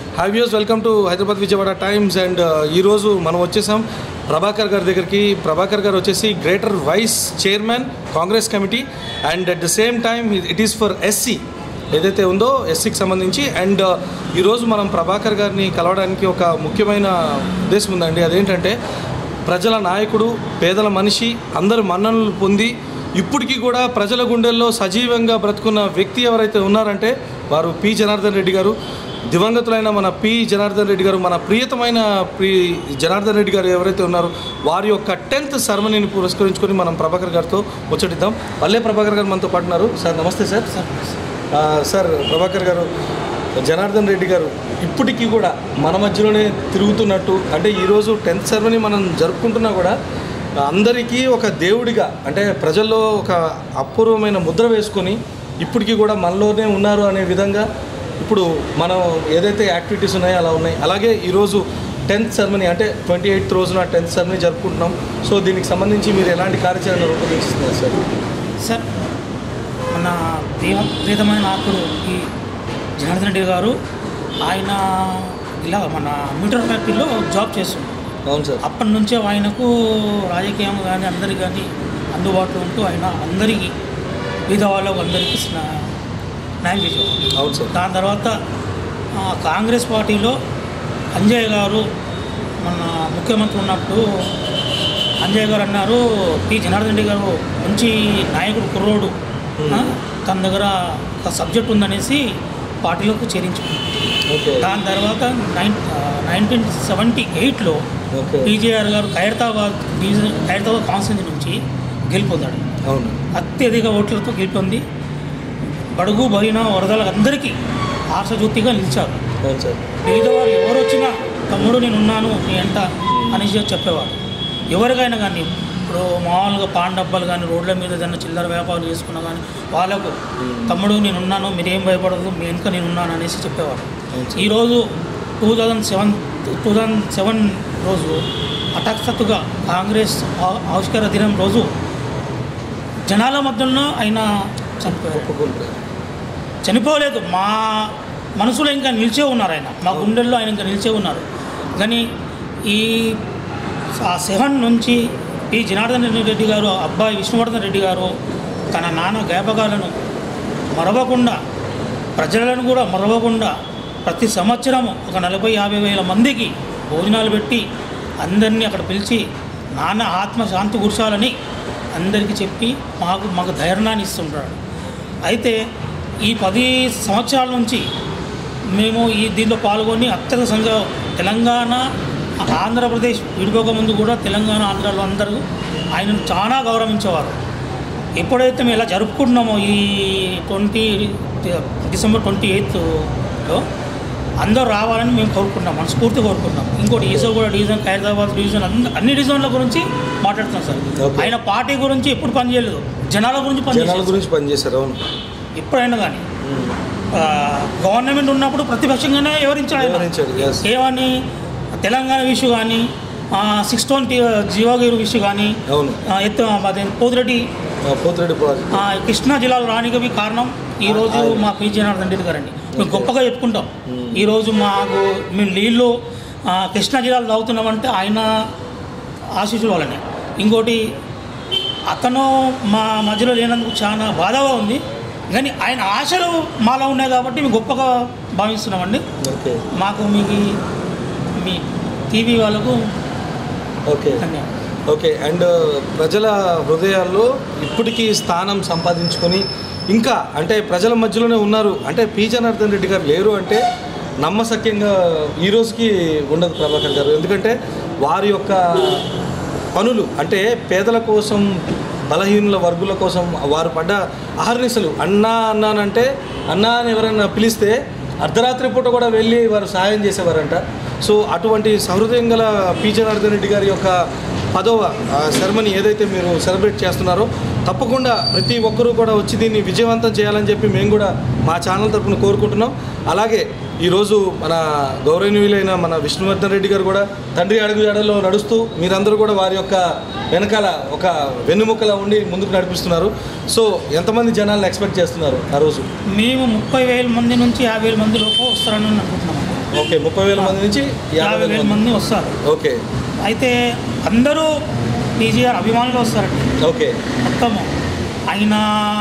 Hi views welcome to Hyderabad Vijayawada times and ఈరోజు మనం వచ్చేసాం ప్రభాకర్ గారి దగ్గరికి ప్రభాకర్ గారు వచ్చేసి greater vice chairman Congress committee and at the same time it is for SC ఏదైతే ఉందో ఎస్సీకి సంబంధించి అండ్ ఈరోజు మనం ప్రభాకర్ గారిని కలవడానికి ఒక ముఖ్యమైన ఉద్దేశం ఉందండి అదేంటంటే ప్రజల నాయకుడు పేదల మనిషి అందరు మన్ననలు పొంది ఇప్పటికీ కూడా ప్రజల గుండెల్లో సజీవంగా బ్రతుకున్న వ్యక్తి ఎవరైతే ఉన్నారంటే వారు పి జనార్దన్ రెడ్డి గారు దివంగతులైన మన పి జనార్దన్ రెడ్డి గారు మన ప్రియతమైన ప్రి జనార్దన్ రెడ్డి గారు ఎవరైతే ఉన్నారో వారి యొక్క టెన్త్ సెరమనీని పురస్కరించుకొని మనం ప్రభాకర్ గారితో ముచ్చటిద్దాం వల్లే ప్రభాకర్ గారు మనతో పాటు ఉన్నారు సార్ నమస్తే సార్ ఆ, సార్ ప్రభాకర్ గారు జనార్దన్ రెడ్డి గారు ఇప్పటికీ కూడా మన మధ్యలోనే తిరుగుతున్నట్టు అంటే ఈరోజు టెన్త్ సెరమనీ మనం జరుపుకుంటున్నా కూడా అందరికీ ఒక దేవుడిగా అంటే ప్రజల్లో ఒక అపూర్వమైన ముద్ర వేసుకొని ఇప్పటికీ కూడా మనలోనే ఉన్నారు అనే విధంగా ఇప్పుడు మనం ఏదైతే యాక్టివిటీస్ ఉన్నాయో అలా ఉన్నాయి అలాగే ఈరోజు టెన్త్ సెరమనీ అంటే ట్వంటీ ఎయిత్ రోజున టెన్త్ సెరమనీ జరుపుకుంటున్నాం సో దీనికి సంబంధించి మీరు ఎలాంటి కార్యాచరణ రూపొందిస్తున్నారు సార్ సార్ మన ప్రియ ప్రియతమైన నాయకుడు ఈ జనార్దన్ రెడ్డి గారు ఆయన ఇలా మన మీటర్ ఫ్యాక్టరీలో జాబ్ చేస్తుంటారు అవును సార్ అప్పటి నుంచే ఆయనకు రాజకీయం కానీ అందరికి కానీ అందుబాటులో ఉంటూ ఆయన అందరికీ పేద వాళ్ళకు అందరికీ స్నా- న్యాయం చేసేవారు అవును సార్ దాని తర్వాత ఆ, కాంగ్రెస్ పార్టీలో అంజయ్ గారు మన ముఖ్యమంత్రి ఉన్నప్పుడు అంజయ్ గారు అన్నారు పి జనార్దన్ రెడ్డి గారు మంచి నాయకుడు కుర్రోడు ఆ, తన దగ్గర ఒక సబ్జెక్ట్ ఉందనేసి పార్టీలోకి చేరించుకున్నారు ఓకే దాని తర్వాత నైన్ నైన్టీన్ సెవెంటీ ఎయిట్లో ఓకే పీజేఆర్ గారు ఖైరతాబాద్ డివిజన్ ఖైరతాబాద్ కాన్స్టిట్యూన్సీ నుంచి గెలిపొందాడు అవును అత్యధిక ఓట్లతో గెలిపొంది బడుగు బలిన వరదలకు అందరికీ ఆశజ్యోతిగా నిలిచారు అవును సార్ పేదవారు ఎవరు వచ్చినా తమ్ముడు నేను ఉన్నాను నీ ఎంట అనేసి చెప్పేవారు ఎవరికైనా కానీ ఇప్పుడు మామూలుగా పాన్ డబ్బాలు కానీ రోడ్ల మీద ఏదైనా చిల్లర వ్యాపారం చేసుకున్నా కానీ వాళ్ళకు తమ్ముడు నేను ఉన్నాను మీరేం భయపడదు మీ వెనుక నేను ఉన్నాను అనేసి చెప్పేవారు అవును సార్. ఈరోజు two thousand seven two thousand seven రోజు హఠాత్తుగా కాంగ్రెస్ ఆ- ఆవిష్కార దినం రోజు జనాల మధ్యలో ఆయన చనిపోయారు ఒప్పుకుంటారు చనిపోలేదు మా మనసులో ఇంకా నిలిచే ఉన్నారు ఆయన మా గుండెల్లో ఆయన ఇంకా నిలిచే ఉన్నారు కానీ ఈ ఆ సెవెన్ నుంచి పి జనార్దన్ రెడ్డి గారు అబ్బాయి విష్ణువర్ధన్ రెడ్డి గారు తన నాన్న జ్ఞాపకాలను మరవకుండా ప్రజలను కూడా మరవకుండా ప్రతి సంవత్సరం ఒక నలభై యాభై వేల మందికి భోజనాలు పెట్టి అందరినీ అక్కడ పిలిచి నాన్న ఆత్మ శాంతి కూర్చోాలని అందరికీ చెప్పి మాకు మాకు ధైర్యాన్ని ఇస్తుంటాడు అయితే ఈ పది సంవత్సరాల నుంచి మేము ఈ దీంట్లో పాల్గొని అత్యధిక సంఖ్య తెలంగాణ ఆంధ్రప్రదేశ్ విడిపోక ముందు కూడా తెలంగాణ ఆంధ్రాలో అందరూ ఆయనను చాలా గౌరవించేవారు ఎప్పుడైతే మేము ఇలా జరుపుకుంటున్నామో ఈ ట్వంటీ డిసెంబర్ ట్వంటీ ఎయిత్లో అందరూ రావాలని మేము కోరుకుంటున్నాం మనస్ఫూర్తి కోరుకుంటున్నాం ఇంకోటి ఈసోగూడ డివిజన్ ఖైరదాబాద్ డివిజన్ అన్ని అన్ని డివిజన్ల గురించి మాట్లాడుతున్నాం సార్ Okay. ఆయన పార్టీ గురించి ఎప్పుడు పనిచేయలేదు జనాల గురించి జనాల పనిచేయాలి గురించి పనిచేశారు అవును ఎప్పుడైనా కానీ గవర్నమెంట్ ఉన్నప్పుడు ప్రతిపక్షంగానే వివరించాడు ఆయన. వివరించాడు, yes. ఏమని తెలంగాణ ఇష్యూ కానీ సిక్స్ ట్వంటీ జీవోగిరి ఇష్యూ కానీ అవును ఆ, ఎత్తు అదే పోతిరెడ్డి ఆ, పోతిరెడ్డి ప్రాజెక్ట్ ఆ, కృష్ణా జిల్లాలో రానికవి కారణం ఈరోజు ఆయన. మా పి జనార్దన్ రెడ్డి గారండి మేము Okay. గొప్పగా చెప్పుకుంటాం Hmm. ఈరోజు మాకు మేము నీళ్ళు ఆ, కృష్ణా జిల్లాలో తాగుతున్నామంటే ఆయన ఆశీస్సుల వల్లనే ఇంకోటి అతను మా మధ్యలో లేనందుకు చాలా బాధగా ఉంది కానీ ఆయన ఆశలు మాలో ఉన్నాయి కాబట్టి మేము గొప్పగా భావిస్తున్నామండి ఓకే మాకు మీకు మీ టీవీ వాళ్ళకు ఓకే ధన్యవాదాలు ఓకే అండ్ ప్రజల హృదయాల్లో ఇప్పటికీ స్థానం సంపాదించుకొని ఇంకా అంటే ప్రజల మధ్యలోనే ఉన్నారు అంటే పి జనార్దన్ రెడ్డి గారు లేరు అంటే నమ్మసక్యంగా ఈ రోజుకి ఉండదు ప్రభాకర్ గారు ఎందుకంటే వారి యొక్క పనులు అంటే పేదల కోసం బలహీనుల వర్గుల కోసం వారు పడ్డ అహర్నిశలు అన్నా అన్నానంటే అన్నా అని ఎవరైనా పిలిస్తే అర్ధరాత్రి పూట కూడా వెళ్ళి వారు సహాయం చేసేవారంట సో అటువంటి సహృదయం గల పి జనార్దన్ రెడ్డి గారి యొక్క పదవ సెరమనీ ఏదైతే మీరు సెలబ్రేట్ చేస్తున్నారో తప్పకుండా ప్రతి ఒక్కరూ కూడా వచ్చి దీన్ని విజయవంతం చేయాలని చెప్పి మేము కూడా మా ఛానల్ తరపున కోరుకుంటున్నాం అలాగే ఈరోజు మన గౌరవనీయులైన మన విష్ణువర్ధన్ రెడ్డి గారు కూడా తండ్రి అడుగు జాడల్లో నడుస్తూ మీరందరూ కూడా వారి యొక్క వెనకాల ఒక వెన్నుముక్కలా ఉండి ముందుకు నడిపిస్తున్నారు సో ఎంతమంది జనాలను ఎక్స్పెక్ట్ చేస్తున్నారు ఆ రోజు మేము ముప్పై వేల మంది నుంచి యాభై వేల మంది లోపు వస్తారని అనుకుంటున్నాం ఓకే ముప్పై వేల మంది నుంచి యాభై వేల మంది వస్తారు ఓకే అయితే అందరూ పీజీఆర్ అభిమానులు వస్తారండి ఓకే మొత్తము ఆయన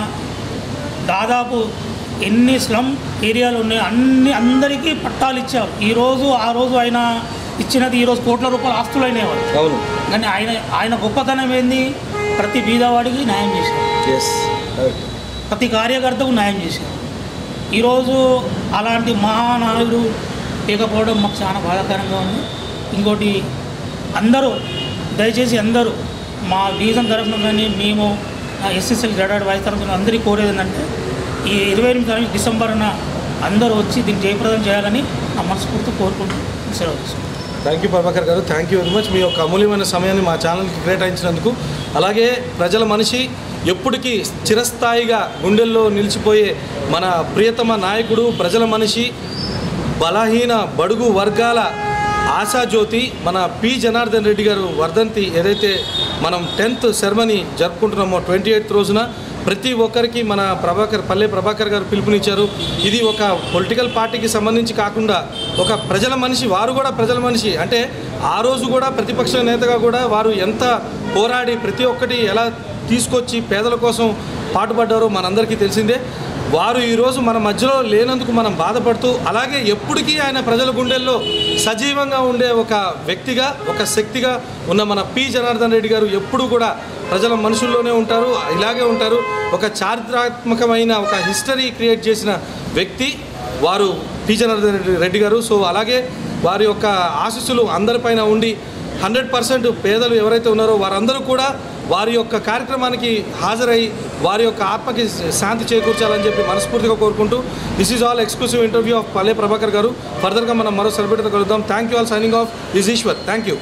దాదాపు ఎన్ని స్లమ్ ఏరియాలు ఉన్నాయి అన్ని అందరికీ పట్టాలు ఇచ్చారు ఈరోజు ఆ రోజు ఆయన ఇచ్చినది ఈరోజు కోట్ల రూపాయల ఆస్తులు అయినవారు అవును కానీ ఆయన ఆయన గొప్పతనం ఏంది ప్రతి బీదవాడికి న్యాయం చేశారు ఎస్ కరెక్ట్ ప్రతి కార్యకర్తకు న్యాయం చేశారు ఈరోజు అలాంటి మహానాయుడు లేకపోవడం మాకు చాలా బాధాకరంగా ఉంది ఇంకోటి అందరూ దయచేసి అందరూ మా డివిజన్ తరఫున కానీ మేము ఎస్ఎస్ఎల్ గ్రాడ్యుయేట్ వైస్ తరఫున అందరికీ కోరేది ఏంటంటే ఈ ఇరవై ఎనిమిది తారీఖు డిసెంబర్న అందరూ వచ్చి దీన్ని జయప్రదం చేయాలని నా మనస్ఫూర్తి కోరుకుంటూ సెలవు తీసుకుంటాను థ్యాంక్ యూ ప్రభాకర్ గారు థ్యాంక్ యూ వెరీ మచ్ మీ యొక్క అమూల్యమైన సమయాన్ని మా ఛానల్కి కేటాయించినందుకు అలాగే ప్రజల మనిషి ఎప్పటికీ చిరస్థాయిగా గుండెల్లో నిలిచిపోయే మన ప్రియతమ నాయకుడు ప్రజల మనిషి బలహీన బడుగు వర్గాల ఆశాజ్యోతి మన పి జనార్దన్ రెడ్డి గారు వర్ధంతి ఏదైతే మనం టెన్త్ సెరమనీ జరుపుకుంటున్నామో ట్వంటీ ఎయిత్ రోజున ప్రతి ఒక్కరికి మన ప్రభాకర్ పల్లె ప్రభాకర్ గారు పిలుపునిచ్చారు ఇది ఒక పొలిటికల్ పార్టీకి సంబంధించి కాకుండా ఒక ప్రజల మనిషి వారు కూడా ప్రజల మనిషి అంటే ఆ రోజు కూడా ప్రతిపక్ష నేతగా కూడా వారు ఎంత పోరాడి ప్రతి ఒక్కటి ఎలా తీసుకొచ్చి పేదల కోసం పాటుపడ్డారో మనందరికీ తెలిసిందే వారు ఈరోజు మన మధ్యలో లేనందుకు మనం బాధపడుతూ అలాగే ఎప్పటికీ ఆయన ప్రజల గుండెల్లో సజీవంగా ఉండే ఒక వ్యక్తిగా ఒక శక్తిగా ఉన్న మన పి జనార్దన్ రెడ్డి గారు ఎప్పుడు కూడా ప్రజల మనుషుల్లోనే ఉంటారు ఇలాగే ఉంటారు ఒక చారిత్రాత్మకమైన ఒక హిస్టరీ క్రియేట్ చేసిన వ్యక్తి వారు పి జనార్దన్ రెడ్డి రెడ్డి గారు సో అలాగే వారి యొక్క ఆశీస్సులు అందరిపైన ఉండి హండ్రెడ్ పర్సెంట్ పేదలు ఎవరైతే ఉన్నారో వారందరూ కూడా వారి యొక్క కార్యక్రమానికి హాజరై వారి యొక్క ఆత్మకి శాంతి చేకూర్చాలని చెప్పి మనస్ఫూర్తిగా కోరుకుంటూ this is all exclusive interview of Palle Prabhakar గారు ఫర్దర్గా మనం మరో సెలబ్రిటీతో కలుద్దాం thank you all signing off is Eshwar thank you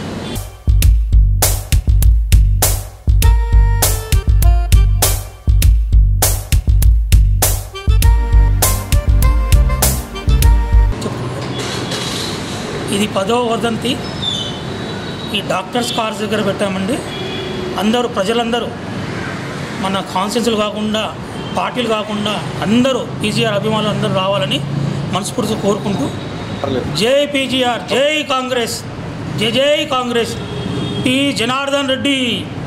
ఇది పదో వర్ధంతి ఈ డాక్టర్స్ కార్స్ దగ్గర పెట్టామండి అందరూ ప్రజలందరూ మన కాన్స్టిట్యూన్సీలు కాకుండా పార్టీలు కాకుండా అందరూ పీజీఆర్ అభిమానులు అందరూ రావాలని మనస్ఫూర్తిగా కోరుకుంటూ జై పీజీఆర్ జై కాంగ్రెస్ జై జై కాంగ్రెస్ పి జనార్దన్ రెడ్డి